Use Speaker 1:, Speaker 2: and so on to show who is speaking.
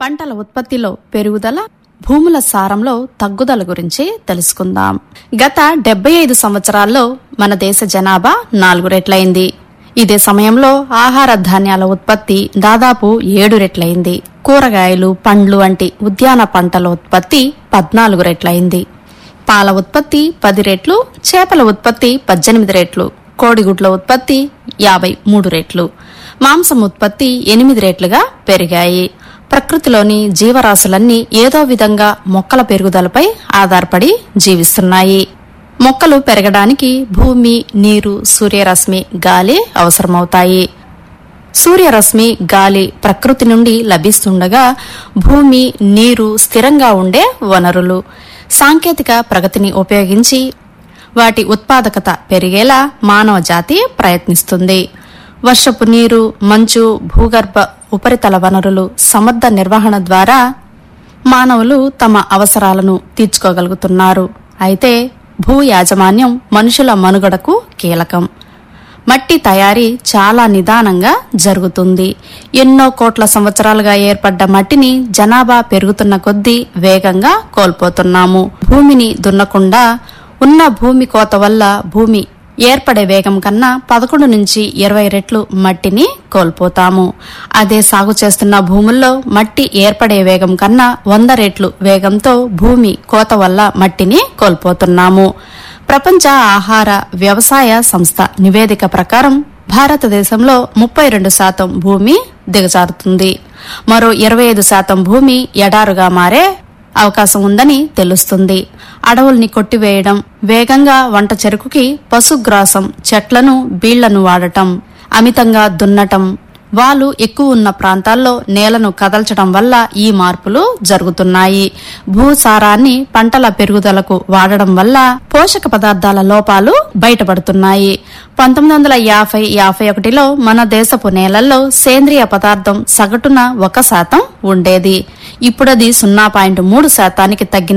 Speaker 1: పంటల ఉత్పత్తిలో పెరుగుదల భూముల సారంలో తగ్గుదల గురించి తెలుసుకుందాం గత డెబ్బై ఐదు సంవత్సరాల్లో మన దేశ జనాభా నాలుగు రెట్లయింది ఇదే సమయంలో ఆహార ధాన్యాల ఉత్పత్తి దాదాపు ఏడు రెట్లయింది కూరగాయలు పండ్లు వంటి ఉద్యాన పంటల ఉత్పత్తి పద్నాలుగు రెట్లయింది పాల ఉత్పత్తి పది రెట్లు చేపల ఉత్పత్తి పద్దెనిమిది రెట్లు కోడిగుడ్ల ఉత్పత్తి యాభై మూడు రెట్లు మాంసం ఉత్పత్తి ఎనిమిది రెట్లుగా పెరిగాయి ప్రకృతిలోని జీవరాశులన్నీ ఏదో విధంగా మొక్కల పెరుగుదలపై ఆధారపడి జీవిస్తున్నాయి మొక్కలు పెరగడానికి భూమి నీరు సూర్యరశ్మి గాలి అవసరమవుతాయి సూర్యరశ్మి గాలి ప్రకృతి నుండి లభిస్తుండగా భూమి నీరు స్థిరంగా ఉండే వనరులు సాంకేతిక ప్రగతిని ఉపయోగించి వాటి ఉత్పాదకత పెరిగేలా మానవ జాతి ప్రయత్నిస్తుంది వర్షపు నీరు మంచు భూగర్భ ఉపరితల వనరులు సమర్థ నిర్వహణ ద్వారా మానవులు తమ అవసరాలను తీర్చుకోగలుగుతున్నారు అయితే భూ యాజమాన్యం మనుషుల మనుగడకు కీలకం మట్టి తయారీ చాలా నిదానంగా జరుగుతుంది ఎన్నో కోట్ల సంవత్సరాలుగా ఏర్పడ్డ మట్టిని జనాభా పెరుగుతున్న కొద్దీ వేగంగా కోల్పోతున్నాము భూమిని దున్నకుండా ఉన్న భూమి కోత వల్ల భూమి ఏర్పడే వేగం కన్నా పదకొండు నుంచి ఇరవై రెట్లు మట్టిని కోల్పోతాము అదే సాగు చేస్తున్న భూముల్లో మట్టి ఏర్పడే వేగం కన్నా వంద రెట్లు వేగంతో భూమి కోత వల్ల మట్టిని కోల్పోతున్నాము ప్రపంచ ఆహార వ్యవసాయ సంస్థ నివేదిక ప్రకారం భారతదేశంలో ముప్పై రెండు శాతం భూమి దిగజారుతుంది మరో ఇరవై ఐదు శాతం భూమి ఎడారుగా మారే అవకాశం ఉందని తెలుస్తుంది అడవుల్ని కొట్టివేయడం వేగంగా వంట చెరుకుకి పశుగ్రాసం చెట్లను బీళ్లను వాడటం అమితంగా దున్నటం వాలు ఎక్కువ ఉన్న ప్రాంతాల్లో నేలను కదల్చడం వల్ల ఈ మార్పులు జరుగుతున్నాయి భూసారాన్ని పంటల పెరుగుదలకు వాడడం వల్ల పోషక పదార్థాల లోపాలు బయటపడుతున్నాయి పంతొమ్మిది వందల యాభై యాభై ఒకటిలో మన దేశపు నేలల్లో సేంద్రియ పదార్థం సగటున ఒక శాతం ఉండేది ఇప్పుడది సున్నా పాయింట్ మూడు శాతానికి తగ్గిన